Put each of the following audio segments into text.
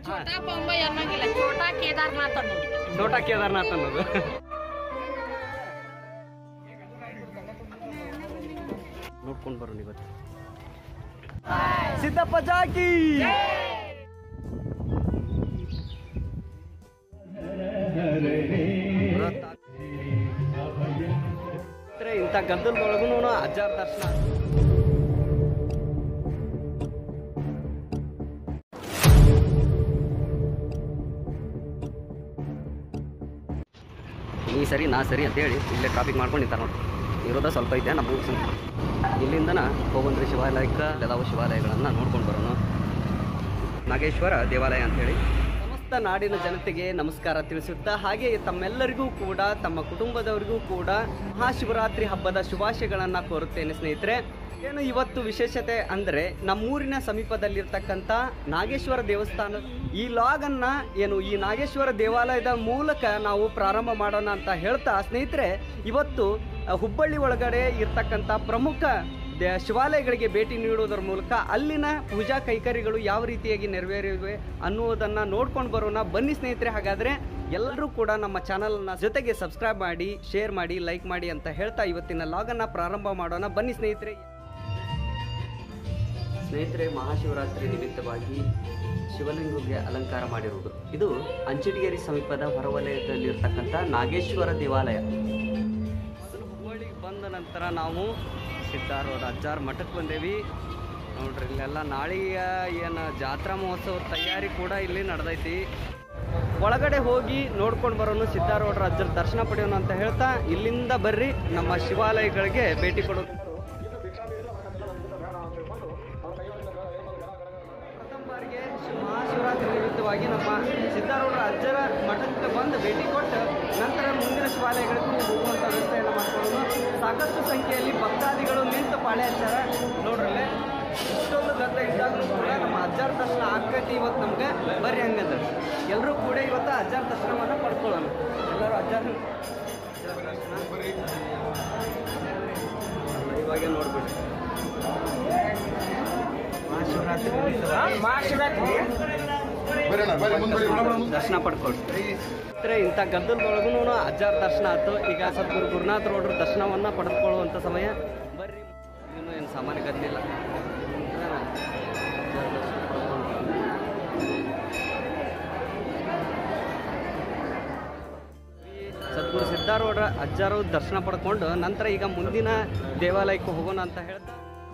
ಛೋಟಾ ಬೊಂಬೈ ಅನ್ನೋಂಗಿಲ್ಲ ಛೋಟಾ ಕೇದಾರ್ನಾಥ್ ಅನ್ನೋದು ಛೋಟಾ ಕೇದಾರ್ನಾಥ್ ಅನ್ನೋದು ನೋಡ್ಕೊಂಡು ಬರೋಣ ಇವತ್ತು ಸಿದ್ದಪ್ಪ ಜಾಕಿ ಇಂಥ ಗದ್ದಲದೊಳಗೂ ಅಜ್ಜಾರ ದರ್ಶನ ನೀ ಸರಿ ನಾ ಸರಿ ಅಂತೇಳಿ ಇಲ್ಲೇ ಟ್ರಾಫಿಕ್ ಮಾಡ್ಕೊಂಡು ನಿಂತಾರ ನೋಡಿ ಇರೋದ ಸ್ವಲ್ಪ ಐತೆ ನಮ್ಮ ಇಲ್ಲಿಂದನ ಹೋಗಂದ್ರಿ ಶಿವಾಲಯಕ್ಕೆ ಎಲ್ಲವು ಶಿವಾಲಯಗಳನ್ನು ನೋಡ್ಕೊಂಡು ಬರೋಣ ನಾಗೇಶ್ವರ ದೇವಾಲಯ ಅಂತೇಳಿ ಸಮಸ್ತ ನಾಡಿನ ಜನತೆಗೆ ನಮಸ್ಕಾರ ತಿಳಿಸುತ್ತಾ ಹಾಗೆ ತಮ್ಮೆಲ್ಲರಿಗೂ ಕೂಡ ತಮ್ಮ ಕುಟುಂಬದವರಿಗೂ ಕೂಡ ಮಹಾಶಿವರಾತ್ರಿ ಹಬ್ಬದ ಶುಭಾಶಯಗಳನ್ನು ಕೋರುತ್ತೇನೆ ಸ್ನೇಹಿತರೆ ಏನು ಇವತ್ತು ವಿಶೇಷತೆ ಅಂದರೆ ನಮ್ಮೂರಿನ ಸಮೀಪದಲ್ಲಿರ್ತಕ್ಕಂಥ ನಾಗೇಶ್ವರ ದೇವಸ್ಥಾನ ಈ ಲಾಗನ್ನ ಏನು ಈ ನಾಗೇಶ್ವರ ದೇವಾಲಯದ ಮೂಲಕ ನಾವು ಪ್ರಾರಂಭ ಮಾಡೋಣ ಅಂತ ಹೇಳ್ತಾ ಸ್ನೇಹಿತರೆ ಇವತ್ತು ಅಹ್, ಹುಬ್ಬಳ್ಳಿ ಒಳಗಡೆ ಇರ್ತಕ್ಕಂಥ ಪ್ರಮುಖ ದೇ- ಶಿವಾಲಯಗಳಿಗೆ ಭೇಟಿ ನೀಡುವುದರ ಮೂಲಕ ಅಲ್ಲಿನ ಪೂಜಾ ಕೈಕರ್ಯಗಳು ಯಾವ ರೀತಿಯಾಗಿ ನೆರವೇರಿವೆ ಅನ್ನುವುದನ್ನು ನೋಡ್ಕೊಂಡು ಬರೋಣ ಬನ್ನಿ ಸ್ನೇಹಿತರೆ ಹಾಗಾದರೆ ಎಲ್ಲರೂ ಕೂಡ ನಮ್ಮ ಚಾನಲ್ನ ಜೊತೆಗೆ ಸಬ್ಸ್ಕ್ರೈಬ್ ಮಾಡಿ ಶೇರ್ ಮಾಡಿ ಲೈಕ್ ಮಾಡಿ ಅಂತ ಹೇಳ್ತಾ ಇವತ್ತಿನ ಲಾಗನ್ನು ಪ್ರಾರಂಭ ಮಾಡೋಣ ಬನ್ನಿ ಸ್ನೇಹಿತರೆ ಸ್ನೇಹಿತರೆ ಮಹಾಶಿವರಾತ್ರಿ ನಿಮಿತ್ತವಾಗಿ ಶಿವಲಿಂಗಕ್ಕೆ ಅಲಂಕಾರ ಮಾಡಿರುವುದು ಇದು ಅಂಚಡಿಗೇರಿ ಸಮೀಪದ ಹೊರವಲಯದಲ್ಲಿರ್ತಕ್ಕಂಥ ನಾಗೇಶ್ವರ ದೇವಾಲಯ ಮೊದಲು ಹುಬ್ಬಳ್ಳಿಗೆ ಬಂದ ನಂತರ ನಾವು ಸಿದ್ದಾರೂಢ ಅಜ್ಜಾರ್ ಮಠಕ್ಕೆ ಬಂದೇವಿ ನೋಡ್ರಿ ಇಲ್ಲೆಲ್ಲ ನಾಳೆಯ ಏನು ಜಾತ್ರಾ ಮಹೋತ್ಸವ ತಯಾರಿ ಕೂಡ ಇಲ್ಲಿ ನಡೆದೈತಿ ಒಳಗಡೆ ಹೋಗಿ ನೋಡ್ಕೊಂಡು ಬರೋನು ಸಿದ್ದಾರೂಢರ ಅಜ್ಜರ ದರ್ಶನ ಪಡೆಯೋಣ ಅಂತ ಹೇಳ್ತಾ ಇಲ್ಲಿಂದ ಬರ್ರಿ ನಮ್ಮ ಶಿವಾಲಯಗಳಿಗೆ ಭೇಟಿ ಕೊಡೋದು ಪ್ರಥಮ ಬಾರಿಗೆ ಶಿ- ಮಹಾಶಿವರಾತ್ರಿ ನಿಮಿತ್ತವಾಗಿ ನಮ್ಮ ಸಿದ್ದಾರೂಢರ ಅಜ್ಜರ ಮಠಕ್ಕೆ ಬಂದು ಭೇಟಿ ಕೊಟ್ಟು ನಂತರ ಮುಂದಿನ ಶಿವಾಲಯಗಳಿಗೂ ಹೋಗುವಂಥ ವ್ಯವಸ್ಥೆಯನ್ನು ಮಾಡ್ಕೊಳ್ಳೋದು ಸಾಕಷ್ಟು ಸಂಖ್ಯೆಯಲ್ಲಿ ಭಕ್ತಾದಿಗಳು ನಿಂತು ಪಾಳೆ ಹಚ್ಚಾರ ನೋಡ್ರಲ್ಲೇ ಇಷ್ಟೊಂದು ಗದ್ದ ಇದ್ದಾಗಲೂ ಕೂಡ ನಮ್ಮ ಅಜ್ಜಾರ ದರ್ಶನ ಆಗ್ತೈತಿ ಇವತ್ತು ನಮ್ಗೆ ಬರ್ರಿ ಹಂಗಂದ ಎಲ್ಲರೂ ಕೂಡ ಇವತ್ತು ಅಜ್ಜಾರ ದರ್ಶನವನ್ನು ಪಡ್ಕೊಳ್ಳೋಣ ಎಲ್ಲರೂ ಅಜ್ಜಾರ ಇವಾಗೆ ನೋಡ್ಬಿಡ್ರಿ ಮಹಾಶಿವರಾತ್ರಿ ನಿಮಿತ್ತವಾಗಿ ಬರೋಣ ಬರ್ರಿ ಮುಂದೆ ಬರ್ರಿ ಮೇಡಮ್ ಮುಂದೆ ದರ್ಶನ ಪಡ್ಕೊಳ್ರಿ ಇದ್ರೆ ಇಂಥ ಗದ್ದಲದೊಳಗೂ ಅಜ್ಜಾರ ದರ್ಶನ ಆಯ್ತು ಈಗ ಸದ್ಗುರು ಗುರುನಾಥ ರೋಡ್ರ ದರ್ಶನವನ್ನ ಪಡೆದುಕೊಳ್ಳುವಂಥ ಸಮಯ ಬರ್ರಿ ಇನ್ನೂ ಏನು ಸಾಮಾನ್ಯ ಗದ್ದಲಿಲ್ಲ ಸದ್ಗುರು ಸಿದ್ಧಾರೂಢರ ಅಜ್ಜಾರು ದರ್ಶನ ಪಡ್ಕೊಂಡು ನಂತರ ಈಗ ಮುಂದಿನ ದೇವಾಲಯಕ್ಕೆ ಹೋಗೋಣ ಅಂತ ಹೇಳ್ತಾ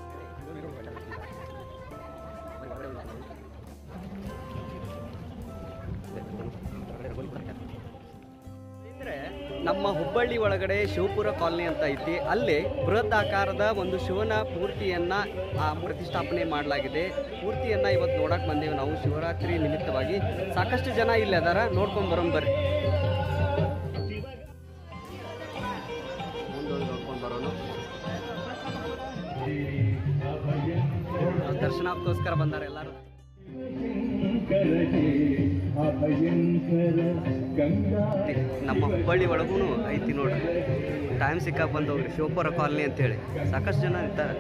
ಅಂದ್ರೆ ನಮ್ಮ ಹುಬ್ಬಳ್ಳಿ ಒಳಗಡೆ ಶಿವಪುರ ಕಾಲನಿ ಅಂತ ಐತಿ ಅಲ್ಲಿ ಬೃಹತ್ ಆಕಾರದ ಒಂದು ಶಿವನ ಮೂರ್ತಿಯನ್ನ ಆ ಪ್ರತಿಷ್ಠಾಪನೆ ಮಾಡಲಾಗಿದೆ ಮೂರ್ತಿಯನ್ನ ಇವತ್ತು ನೋಡಕ್ ಬಂದೇವೆ ನಾವು ಶಿವರಾತ್ರಿ ನಿಮಿತ್ತವಾಗಿ ಸಾಕಷ್ಟು ಜನ ಇಲ್ಲಿ ಅದಾರ ನೋಡ್ಕೊಂಡ್ ಬರೋಣ ಬರ್ರಿ ಮುಂದೋಗಿ ನೋಡ್ಕೊಂಡ್ ಬರೋಣ ದರ್ಶನಕ್ಕೋಸ್ಕರ ಬಂದಾರ ಎಲ್ಲರೂ ನಮ್ಮ ಹುಬ್ಬಳ್ಳಿ ಒಳಗೂ ಐತಿ ನೋಡ್ರಿ ಟೈಮ್ ಸಿಕ್ಕಾಗ ಬಂದು ಹೋಗ್ರಿ ಶಿವಪುರ ಕಾಲನಿ ಅಂತೇಳಿ ಸಾಕಷ್ಟು ಜನ ಇರ್ತಾರೆ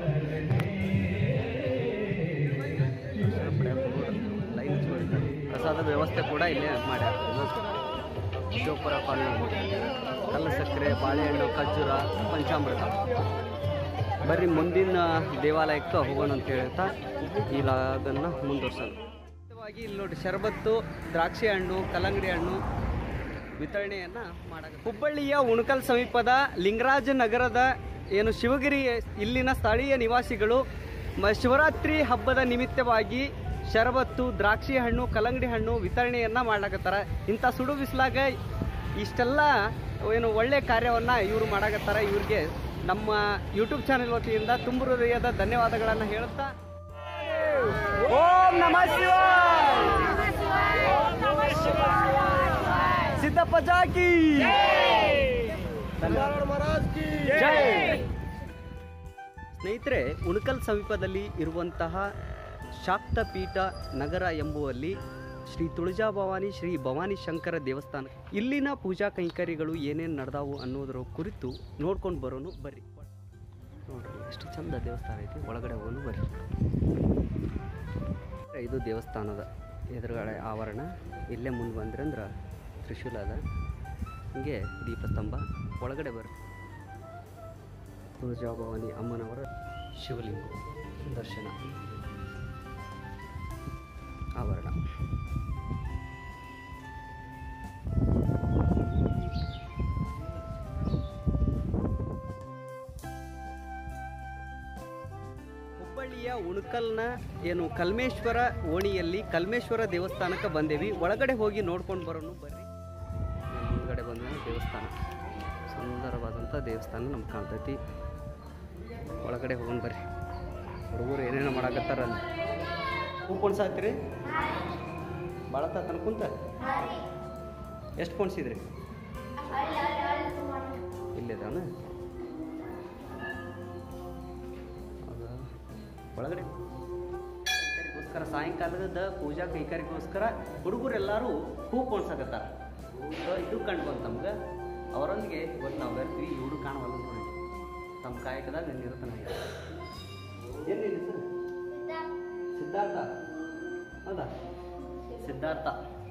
ಲೈನ್ ಹಚ್ಕೊಂಡಿದ್ದಾರೆ. ಪ್ರಸಾದ ವ್ಯವಸ್ಥೆ ಕೂಡ ಇಲ್ಲೇ ಮಾಡ್ಯಾರ ಶಿವಪುರ ಕಾಲನಿ ಕಲ್ಲು ಸಕ್ಕರೆ ಬಾಳೆಹಣ್ಣು ಖರ್ಜೂರ ಪಂಚಾಮೃತ ಬರ್ರಿ ಮುಂದಿನ ದೇವಾಲಯಕ್ಕೆ ಹೋಗೋಣ ಅಂತ ಹೇಳ್ತಾ ಈ ಲಾಗನ್ನ ಮುಂದುವರ್ಸೋಣ ಮುಖ್ಯವಾಗಿ ಇಲ್ಲಿ ನೋಡಿ ಶರಬತ್ತು ದ್ರಾಕ್ಷಿ ಹಣ್ಣು ಕಲ್ಲಂಗಡಿ ಹಣ್ಣು ವಿತರಣೆಯನ್ನ ಮಾಡಕ ಹುಬ್ಬಳ್ಳಿಯ ಉಣಕಲ್ ಸಮೀಪದ ಲಿಂಗರಾಜ ನಗರದ ಏನು ಶಿವಗಿರಿ ಇಲ್ಲಿನ ಸ್ಥಳೀಯ ನಿವಾಸಿಗಳು ಮ- ಶಿವರಾತ್ರಿ ಹಬ್ಬದ ನಿಮಿತ್ತವಾಗಿ ಶರಬತ್ತು ದ್ರಾಕ್ಷಿ ಹಣ್ಣು ಕಲ್ಲಂಗಡಿ ಹಣ್ಣು ವಿತರಣೆಯನ್ನ ಮಾಡ್ಲಾಕತ್ತಾರ ಇಂಥ ಸುಡು ಬಿಸಿಲಾಗ ಇಷ್ಟೆಲ್ಲ ಏನು ಒಳ್ಳೆ ಕಾರ್ಯವನ್ನ ಇವರು ಮಾಡಾಕತ್ತಾರ ಇವ್ರಿಗೆ ನಮ್ಮ ಯೂಟ್ಯೂಬ್ ಚಾನೆಲ್ ವತಿಯಿಂದ ತುಂಬ ಹೃದಯದ ಧನ್ಯವಾದಗಳನ್ನು ಹೇಳುತ್ತಾ ಓಂ ನಮಃ ಶಿವಾಯ ಸಿದ್ದಪ್ಪ ಜಾಕಿ ಜೈ ಸ್ನೇಹಿತರೆ ಉಣಕಲ್ ಸಮೀಪದಲ್ಲಿ ಇರುವಂತಹ ಶಾಕ್ತಪೀಠ ನಗರ ಎಂಬುವಲ್ಲಿ ಶ್ರೀ ತುಳಜಾ ಭವಾನಿ ಶ್ರೀ ಭವಾನಿ ಶಂಕರ ದೇವಸ್ಥಾನ ಇಲ್ಲಿನ ಪೂಜಾ ಕೈಂಕರ್ಯಗಳು ಏನೇನು ನಡೆದಾವು ಅನ್ನೋದರ ಕುರಿತು ನೋಡ್ಕೊಂಡು ಬರೋನು ಬರ್ರಿ ನೋಡ್ರಿ ಎಷ್ಟು ಚಂದ ದೇವಸ್ಥಾನ ಐತಿ ಒಳಗಡೆ ಹೋಗೋನು ಬರ್ರಿ ಇದು ದೇವಸ್ಥಾನದ ಎದುರುಗಡೆ ಆವರಣ ಇಲ್ಲೇ ಮುಂದೆ ಬಂದ್ರೆ ಅಂದ್ರೆ ತ್ರಿಶೂಲ ಅದ ಹಿಂಗೆ ದೀಪಸ್ತಂಭ ಒಳಗಡೆ ಬರ್ರಿ ತುಳಜಾಭವಾನಿ ಅಮ್ಮನವರ ಶಿವಲಿಂಗ ದರ್ಶನ ಆವರಣ ಹುಬ್ಬಳ್ಳಿಯ ಉಣಕಲ್ನ ಏನು ಕಲ್ಮೇಶ್ವರ ಓಣಿಯಲ್ಲಿ ಕಲ್ಮೇಶ್ವರ ದೇವಸ್ಥಾನಕ್ಕೆ ಬಂದೇವಿ ಒಳಗಡೆ ಹೋಗಿ ನೋಡ್ಕೊಂಡು ಬರೋನು ಬರ್ರಿ ನಮ್ಮ ಮುಂದ್ಗಡೆ ಬಂದ ದೇವಸ್ಥಾನ ಸುಂದರವಾದಂಥ ದೇವಸ್ಥಾನ ನಮ್ಗೆ ಕಾಣ್ತೈತಿ ಒಳಗಡೆ ಹೋಗೋಣ ಬರ್ರಿ ಹುಡುಗರು ಏನೇನೋ ಮಾಡಾಕತ್ತಾರ ಅಲ್ಲಿ ಹೂ ಪೊಣ್ಸಾತ್ರಿ ಭಾಳ ತಾತನ ಕುಂತ ಎಷ್ಟು ಪೊಣ್ಸಿದ್ರಿ ಇಲ್ಲಿದಾನ ಹೌದಾ? ಒಳಗಡೆ ಕೈಕಾರಿಗೋಸ್ಕರ ಸಾಯಂಕಾಲದ ಪೂಜಾ ಕೈಕಾರಿಗೋಸ್ಕರ ಹುಡುಗರೆಲ್ಲರೂ ಹೂ ಪೋಣ್ಸಕತ್ತಾರ ಸೊ ಇದು ಕಂಡು ಬಂತು ನಮ್ಗೆ ಅವರೊಂದಿಗೆ ಇವತ್ತು ನಾವು ಬರ್ತೀವಿ ಇವರು ಕಾಣವಲ್ಲ ನೋಡಿ ತಮ್ಮ ಕಾಯಕದಾಗ ನಿರತನ ಏನು ಹೆಸರು ಸಿದ್ಧಾರ್ಥ ಹೌದಾ ಸಿದ್ಧಾರ್ಥ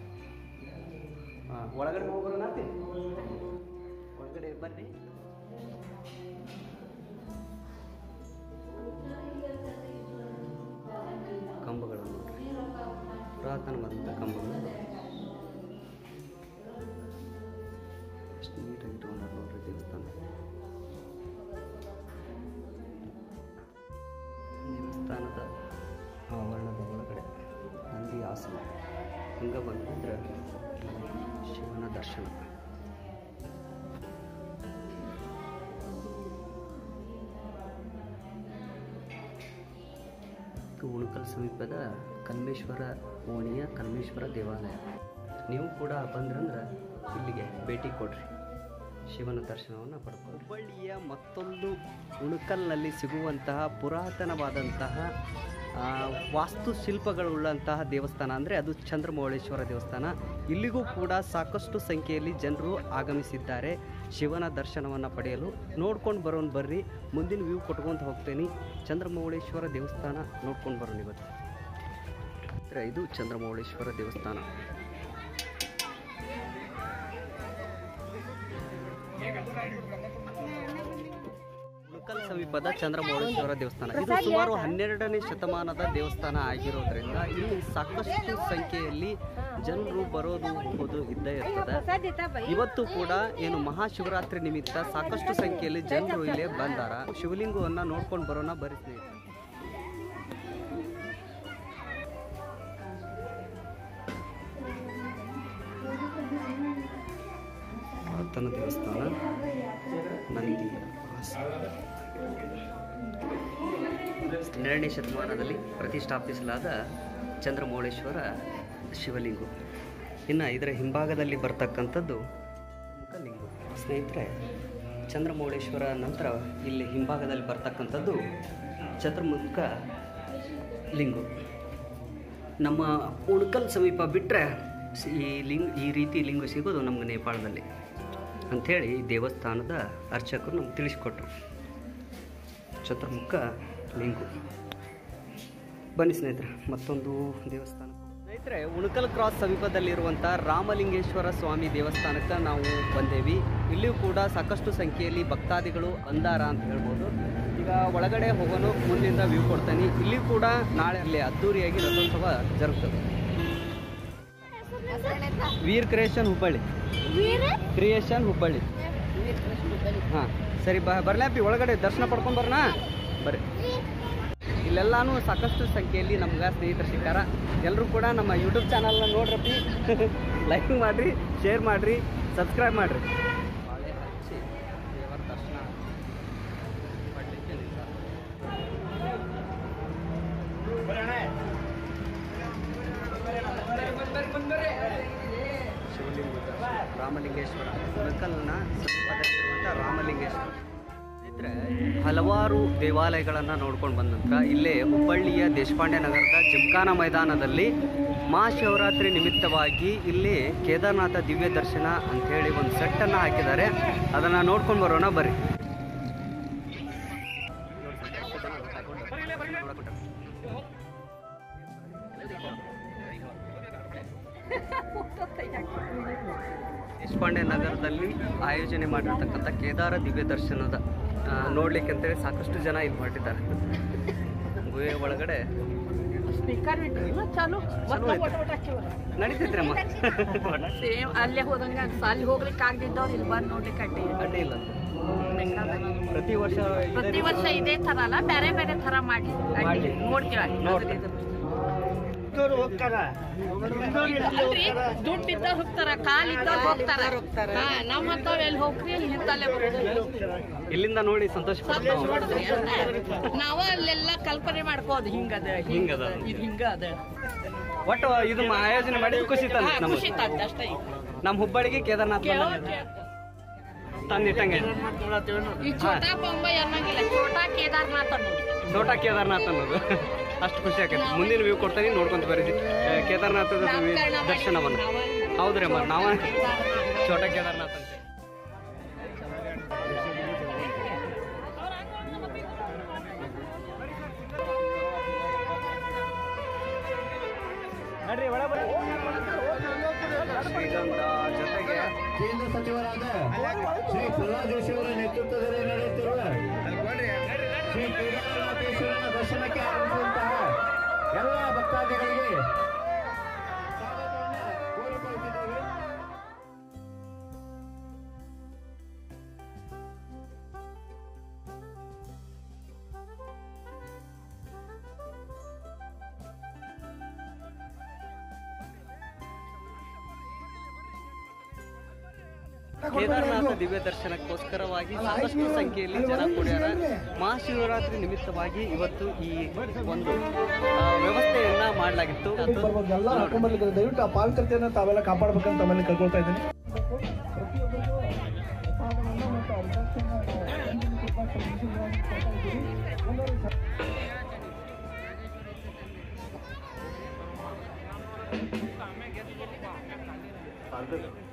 ಹಾಂ ಒಳಗಡೆ ಹೋಗೋಣ ಒಳಗಡೆ ಬರ್ರಿ ಕಂಬಗಳು ನೋಡ್ರಿ ಪುರಾತನವಾದಂಥ ಕಂಬಗಳು ಎಷ್ಟು ನೀಟಾಗಿ ಇಟ್ಕೊಂಡಾರ ನೋಡ್ರಿ ದೇವಸ್ಥಾನ ದೇವಸ್ಥಾನದ ಆವರಣದ ಒಳಗಡೆ ನಂದಿ ಆಸನ ಹಂಗೆ ಬಂದ್ರೆ ಶಿವನ ದರ್ಶನ ಇದು ಉಣಕಲ್ ಸಮೀಪದ ಕಲ್ಮೇಶ್ವರ ಓಣಿಯ ಕಲ್ಮೇಶ್ವರ ದೇವಾಲಯ ನೀವು ಕೂಡ ಬಂದ್ರಂದ್ರೆ ಇಲ್ಲಿಗೆ ಭೇಟಿ ಕೊಡ್ರಿ ಶಿವನ ದರ್ಶನವನ್ನು ಪಡ್ಕೊಳ್ಳಿ ಹುಬ್ಬಳ್ಳಿಯ ಮತ್ತೊಂದು ಉಣಕಲ್ನಲ್ಲಿ ಸಿಗುವಂತಹ ಪುರಾತನವಾದಂತಹ ಆ, ವಾಸ್ತುಶಿಲ್ಪಗಳುಳ್ಳಂತಹ ದೇವಸ್ಥಾನ ಅಂದರೆ ಅದು ಚಂದ್ರಮೌಳೇಶ್ವರ ದೇವಸ್ಥಾನ ಇಲ್ಲಿಗೂ ಕೂಡ ಸಾಕಷ್ಟು ಸಂಖ್ಯೆಯಲ್ಲಿ ಜನರು ಆಗಮಿಸಿದ್ದಾರೆ ಶಿವನ ದರ್ಶನವನ್ನು ಪಡೆಯಲು ನೋಡ್ಕೊಂಡು ಬರೋನ್ ಬರ್ರಿ ಮುಂದಿನ ವ್ಯೂ ಕೊಟ್ಕೊಂತ ಹೋಗ್ತೇನೆ ಚಂದ್ರಮೌಳೇಶ್ವರ ದೇವಸ್ಥಾನ ನೋಡ್ಕೊಂಡು ಬರೋಣ ಇವತ್ತು ಅಂದ್ರೆ ಇದು ಚಂದ್ರಮೌಳೇಶ್ವರ ದೇವಸ್ಥಾನ ಉಣಕಲ್ ಸಮೀಪದ ಚಂದ್ರಮೌಳೇಶ್ವರ ದೇವಸ್ಥಾನ ಇದು ಸುಮಾರು ಹನ್ನೆರಡನೇ ಶತಮಾನದ ದೇವಸ್ಥಾನ ಆಗಿರೋದ್ರಿಂದ ಇಲ್ಲಿ ಸಾಕಷ್ಟು ಸಂಖ್ಯೆಯಲ್ಲಿ ಜನರು ಬರೋದು ಹೋಗೋದು ಇದ್ದೇ ಇರ್ತದೆ ಇವತ್ತು ಕೂಡ ಏನು ಮಹಾಶಿವರಾತ್ರಿ ನಿಮಿತ್ತ ಸಾಕಷ್ಟು ಸಂಖ್ಯೆಯಲ್ಲಿ ಜನರು ಇಲ್ಲೇ ಬಂದಾರ ಶಿವಲಿಂಗವನ್ನ ನೋಡ್ಕೊಂಡು ಬರೋಣ ಬರೀ ಸ್ನೇಹಿತರೆ ಪುರಾತನ ದೇವಸ್ಥಾನ ನಂದಿ ಹನ್ನೆರಡನೇ ಶತಮಾನದಲ್ಲಿ ಪ್ರತಿಷ್ಠಾಪಿಸಲಾದ ಚಂದ್ರಮೌಳೇಶ್ವರ ಶಿವಲಿಂಗು ಇನ್ನು ಇದರ ಹಿಂಭಾಗದಲ್ಲಿ ಬರ್ತಕ್ಕಂಥದ್ದು ಮುಖಲಿಂಗು ಸ್ನೇಹಿತರೆ ಚಂದ್ರಮೌಳೇಶ್ವರ ನಂತರ ಇಲ್ಲಿ ಹಿಂಭಾಗದಲ್ಲಿ ಬರ್ತಕ್ಕಂಥದ್ದು ಚತುರ್ಮುಖ ಲಿಂಗು ನಮ್ಮ ಉಣ್ಕಲ್ ಸಮೀಪ ಬಿಟ್ಟರೆ ಈ ಲಿಂಗ ಈ ರೀತಿ ಲಿಂಗ ಸಿಗೋದು ನಮ್ಗೆ ನೇಪಾಳದಲ್ಲಿ ಅಂಥೇಳಿ ಈ ದೇವಸ್ಥಾನದ ಅರ್ಚಕರು ನಮ್ಗೆ ತಿಳಿಸ್ಕೊಟ್ರು ಚತುರ್ಮುಖ ಲಿಂಗು ಬನ್ನಿ ಸ್ನೇಹಿತರೆ ಮತ್ತೊಂದು ದೇವಸ್ಥಾನ ಸ್ನೇಹಿತರೆ ಉಣಕಲ್ ಕ್ರಾಸ್ ಸಮೀಪದಲ್ಲಿರುವಂಥ ರಾಮಲಿಂಗೇಶ್ವರ ಸ್ವಾಮಿ ದೇವಸ್ಥಾನಕ್ಕೆ ನಾವು ಬಂದೇವಿ ಇಲ್ಲಿಯೂ ಕೂಡ ಸಾಕಷ್ಟು ಸಂಖ್ಯೆಯಲ್ಲಿ ಭಕ್ತಾದಿಗಳು ಅಂದಾರ ಅಂತ ಹೇಳ್ಬೋದು ಈಗ ಒಳಗಡೆ ಹೋಗೋನು ಮುಂದಿಂದ ವ್ಯೂ ಕೊಡ್ತೇನೆ ಇಲ್ಲಿ ಕೂಡ ನಾಳೆ ಅಲ್ಲಿ ಅದ್ದೂರಿಯಾಗಿ ರಥೋತ್ಸವ ಜರುಗ್ತದೆ ವೀರ್ ಕ್ರಿಯೇಷನ್ ಹುಬ್ಬಳ್ಳಿ ಕ್ರಿಯೇಷನ್ ಹುಬ್ಬಳ್ಳಿ ಹಾಂ ಸರಿ ಬ ಬರ್ಲ್ಯಾಪಿ ಒಳಗಡೆ ದರ್ಶನ ಪಡ್ಕೊಂಡು ಬರೋಣ ಬರ್ರಿ ಇಲ್ಲೆಲ್ಲಾನು ಸಾಕಷ್ಟು ಸಂಖ್ಯೆಯಲ್ಲಿ ನಮ್ಗೆ ಸ್ನೇಹಿತರು ಸಿಕ್ಕಾರ ಎಲ್ಲರೂ ಕೂಡ ನಮ್ಮ ಯೂಟ್ಯೂಬ್ ಚಾನಲ್ನ ನೋಡ್ರಪ್ಪಿ ಲೈಕ್ ಮಾಡಿರಿ ಶೇರ್ ಮಾಡಿರಿ ಸಬ್ಸ್ಕ್ರೈಬ್ ಮಾಡಿರಿ ಬಾಳೆ ಹಚ್ಚಿ ದೇವರ ದರ್ಶನ ಪಡ್ಲಿಕ್ಕೆ ನಿಂತಾರ. ಶಿವಲಿಂಗ ದರ್ಶನ ರಾಮಲಿಂಗೇಶ್ವರ ಉಣಕಲ್ನ ಸಮೀಪದಲ್ಲಿರುವಂಥ ರಾಮಲಿಂಗೇಶ್ವರ ಸ್ನೇಹಿತರೆ ಹಲವಾರು ದೇವಾಲಯಗಳನ್ನು ನೋಡ್ಕೊಂಡು ಬಂದ ನಂತರ ಇಲ್ಲೇ ಹುಬ್ಬಳ್ಳಿಯ ದೇಶಪಾಂಡೆ ನಗರದ ಜಿಮ್ಖಾನ ಮೈದಾನದಲ್ಲಿ ಮಹಾಶಿವರಾತ್ರಿ ನಿಮಿತ್ತವಾಗಿ ಇಲ್ಲಿ ಕೇದಾರನಾಥ ದಿವ್ಯ ದರ್ಶನ ಅಂಥೇಳಿ ಒಂದು ಸೆಟ್ಟನ್ನು ಹಾಕಿದ್ದಾರೆ ಅದನ್ನು ನೋಡ್ಕೊಂಡು ಬರೋಣ ಬರ್ರಿ ದೇಶಪಾಂಡೆ ನಗರದಲ್ಲಿ ಆಯೋಜನೆ ಮಾಡಿರ್ತಕ್ಕಂಥ ಕೇದಾರ ದಿವ್ಯ ದರ್ಶನದ ಆ, ನೋಡ್ಲಿಕ್ಕೆ ಅಂತೇಳಿ ಸಾಕಷ್ಟು ಜನ ಇಲ್ಲಿ ಹೊರಟಿದ್ದಾರೆ ಗುಹೆ ಒಳಗಡೆ ಸ್ಪೀಕರ್ ಇಟ್ಟು ಚಾಲು ಚಾಲು ಐತೆ. ನಡೀತಿದ್ರಮ್ಮ ಸೇಮ್ ಅಲ್ಲೇ ಹೋದಂಗ ಅಲ್ಲಿ ಹೋಗ್ಲಿಕ್ಕೆ ಆಗದಿದ್ದವ್ರು ಇಲ್ಲಿ ಬಂದು ನೋಡ್ಲಿಕ್ಕೆ ಅಡ್ಡಿ ಇಲ್ಲ. ಅಡ್ಡಿ ಇಲ್ಲ ಬೇಕಾದಾಗ. ಪ್ರತಿ ವರ್ಷ ಇದೇ ಪ್ರತಿ ರೀತಿ ವರ್ಷ ಇದೇ ತರ ಅಲ್ಲ ಬೇರೆ ಬೇರೆ ತರ ಮಾಡಿ ಅಡ್ಡಿ ಮಾಡ್ಲಿ. ನೋಡ್ತೀವಿ ಅಲ್ಲಿ. ನೋಡ್ತೀವಿ. ಅಲ್ರಿ ದುಡ್ಡು ಇದ್ದವ್ರು ಹೋಗ್ತಾರ ಕಾಲ್ ಇದ್ದವ್ರು ಹೋಗ್ತಾರ ಹಾ, ನಮ್ಮಂತವ್ ಎಲ್ಲಿ ಹೋಗ್ರಿ ಇಂತಲ್ಲೇ ಇಲ್ಲಿಂದ ನೋಡಿ ಸಂತೋಷ ಸಂತೋಷ ಪಡ್ತಾವೆ. ಪಡ್ತೀವಿ ನಾವ ಅಲ್ಲೆಲ್ಲ ಕಲ್ಪನೆ ಮಾಡ್ಕೋದು ಹಿಂಗದ ಹಿಂಗದ. ಇದು ಹಿಂಗ ಅದ ಒಟ್ಟು ಇದು ಮ- ಆಯೋಜನೆ ಮಾಡಿ ಖುಷಿ ತಂದ ಹಾ, ನಮ್ಮ ಖುಷಿ ತಂದ ಅಷ್ಟೇ ನಮ್ಮ ಹುಬ್ಬಳ್ಳಿಗೆ ಕೇದಾರ್ನಾಥ್ ತಂದಿಟ್ಟಂಗೆ ಈ ಛೋಟಾ ಬೊಂಬೈ ಅನ್ನಂಗಿಲ್ಲ ಛೋಟಾ ಕೇದಾರ್ನಾಥ್ ಅನ್ನೋದು ನೋಟ ಕೇದಾರ್ನಾಥ್ ಅನ್ನೋದು ಅಷ್ಟು ಖುಷಿ ಆಕೈತಿ ಮುಂದಿನ ವ್ಯೂ ಕೊಡ್ತೀನಿ ನೋಡ್ಕೊಂತ ಬರ್ರಿ ಆ, ಕೇದಾರ್ನಾಥದ ವ್ಯೂ- ನಾಮಕರಣ ಮಾಡಿ ದರ್ಶನವನ್ನ ನಾವ- ಹೌದ್ರಿ ಅಮ್ಮ ನಾವ ಛೋಟ ಕೇದಾರ್ನಾಥ್ ಅಂತ ಶ್ರೀಗಂಧ ಜೊತೆಗೆ ಕೇಂದ್ರ ಸಚಿವರಾದ ಶ್ರೀ ಪ್ರಹ್ಲಾದ್ ಜೋಶಿ ಅವರ ನೇತೃತ್ವದಲ್ಲಿ ನಡೆಯುತ್ತಿರುವ ಶ್ರೀ ಕೇದಾರನಾಥೇಶ್ವರನ ದರ್ಶನಕ್ಕೆ ಆಗಮಿಸುವಂತಹ ಎಲ್ಲ ಭಕ್ತಾದಿಗಳಿಗೆ ಸ್ವಾಗತವನ್ನು ಕೋರಿಕೊಳ್ಳುತ್ತಿದ್ದೇವೆ ಕೇದಾರನಾಥ ದಿವ್ಯ ದರ್ಶನಕ್ಕೋಸ್ಕರವಾಗಿ ಸಾಕಷ್ಟು ಸಂಖ್ಯೆಯಲ್ಲಿ ಜನ ಕೂಡ್ಯಾರ ಮಹಾಶಿವರಾತ್ರಿ ನಿಮಿತ್ತವಾಗಿ ಇವತ್ತು ಈ ಒಂದು ಆ, ವ್ಯವಸ್ಥೆಯನ್ನ ಮಾಡಲಾಗಿತ್ತು ಎಲ್ಲ ಹಾಕೊಂಡ್ಬರ್ಲಿಕ್ಕೆ ದಯವಿಟ್ಟು ಆ ಪಾವಿತ್ರತೆಯನ್ನು ತಾವೆಲ್ಲ ಕಾಪಾಡ್ಬೇಕಂತ ತಮ್ಮಲ್ಲಿ ಕಳ್ಕೊಳ್ತಾ ಇದ್ದೀನಿ ಅದು